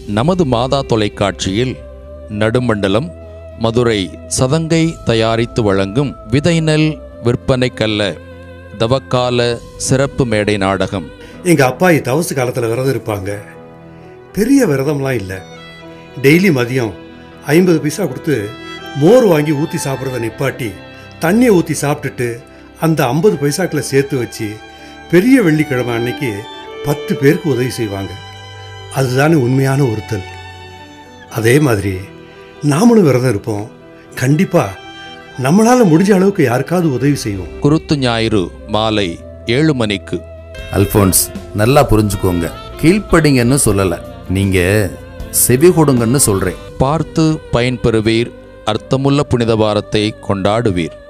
நமது மாதா தொலைக்காட்சியில் நடுமண்டலம் மதுரை சதங்கை தயாரித்து வழங்கும் விதை நெல் விற்பனைக்கல்ல தவக்கால சிறப்பு மேடை நாடகம் எங்கள் அப்பாயி தவசு காலத்தில் விரதம் இருப்பாங்க பெரிய விரதம்லாம் இல்லை டெய்லி மதியம் ஐம்பது பைசா கொடுத்து மோர் வாங்கி ஊற்றி சாப்பிட்றத நிப்பாட்டி தண்ணியை ஊற்றி சாப்பிட்டுட்டு அந்த ஐம்பது பைசாக்களை சேர்த்து வச்சு பெரிய வெள்ளிக்கிழமை அன்னைக்கு பத்து பேருக்கு உதவி செய்வாங்க அதுதானே உண்மையான ஒருத்தல் அதே மாதிரி நாமளும் விரதம் இருப்போம் கண்டிப்பாக நம்மளால் முடிஞ்ச அளவுக்கு யாருக்காவது உதவி செய்வோம் குருத்து ஞாயிறு மாலை ஏழு மணிக்கு அல்போன்ஸ் நல்லா புரிஞ்சுக்கோங்க கீழ்ப்படிங்கன்னு சொல்லல நீங்க செவி கொடுங்கன்னு சொல்றேன் பார்த்து பயன்பெறுவீர் அர்த்தமுள்ள புனித வாரத்தை கொண்டாடுவீர்